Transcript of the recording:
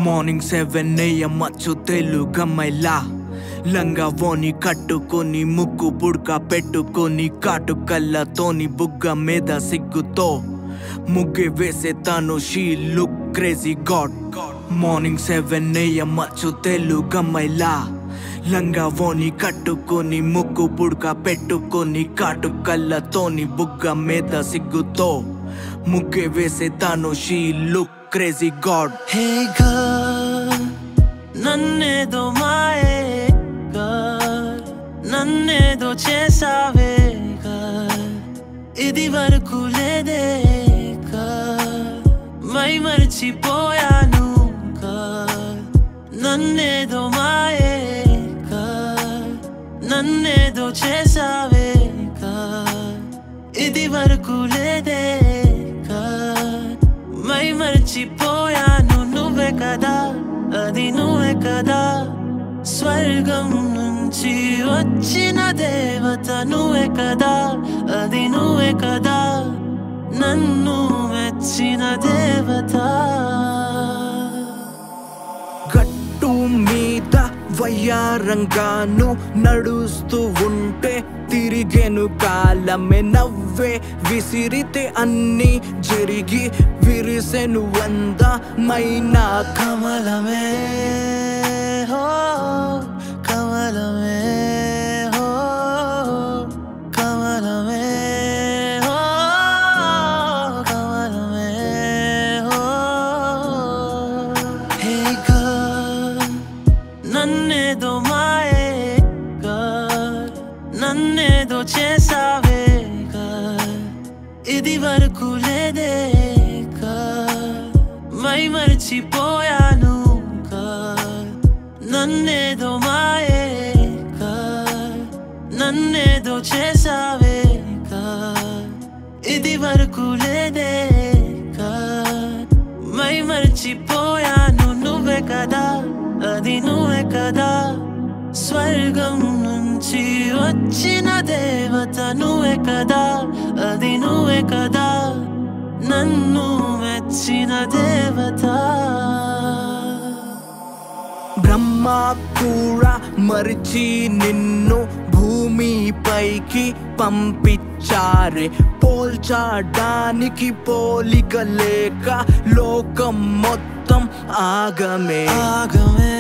morning seven AM మచ్చు తెలుగమ్మైలా లంగా ఓని కట్టుకొని ముక్కు పుడక పెట్టుకొని కాటు కళ్ళతోని బుగ్గ మీద సిగ్గుతో ముగ్గు వేసే తను she look crazy god morning seven AM మచ్చు తెలుగమ్మైలా లంగా ఓని కట్టుకొని ముక్కు పుడక పెట్టుకొని కాటు కళ్ళతోని బుగ్గ మీద సిగ్గుతో ముగ్గే వేసే తను she look crazy god hey girl నన్నేదో మాయే గర్ల్ నన్నేదో చేసావే గర్ల్ ఇది వరకు లేదే గర్ల్ మై మర్చిపోయాను గర్ల్ నన్నేదో మాయే గర్ల్ నన్నేదో చేసావే గర్ల్ ఇది వరకు లేదే గర్ల్ మై మర్చిపోయాను నువ్వే కదా అది నువ్వే కదా స్వర్గం నుంచి వచ్చిన దేవత నువ్వే కదా అది నువ్వే కదా నన్ను మెచ్చిన దేవత గట్టు మీద వయ్యారంగాను నడుస్తూ ఉంటే తిరిగెను కాలమే నవ్వే విసిరితే అన్ని జరిగి విరిసెను వందమైన కమలమే హో కమలమే హో కమలమే హో కమలమే హో హే గర్ల్ నన్నేదో మాయే గర్ల్ నన్నేదో చేసావే గర్ల్ ఇది వరకు లేదే గర్ల్ మై మర్చిపోయాను గర్ల్ నన్నేదో మాయే గర్ల్ నన్నేదో చేసావే గర్ల్ ఇది వరకు లేదే గర్ల్ మై మర్చిపోయాను నువ్వే కదా అది నువ్వే కదా స్వర్గం నుంచి వచ్చిన దేవత నువ్వే కదా అది నువ్వే కదా నన్ను మెచ్చిన దేవత బ్రహ్మ కూడా మరిచి నిన్ను భూమిపైకి పంపించారే పోల్చడానికి పోలిక లేక లోకం మొత్తం ఆగమే ఆగమే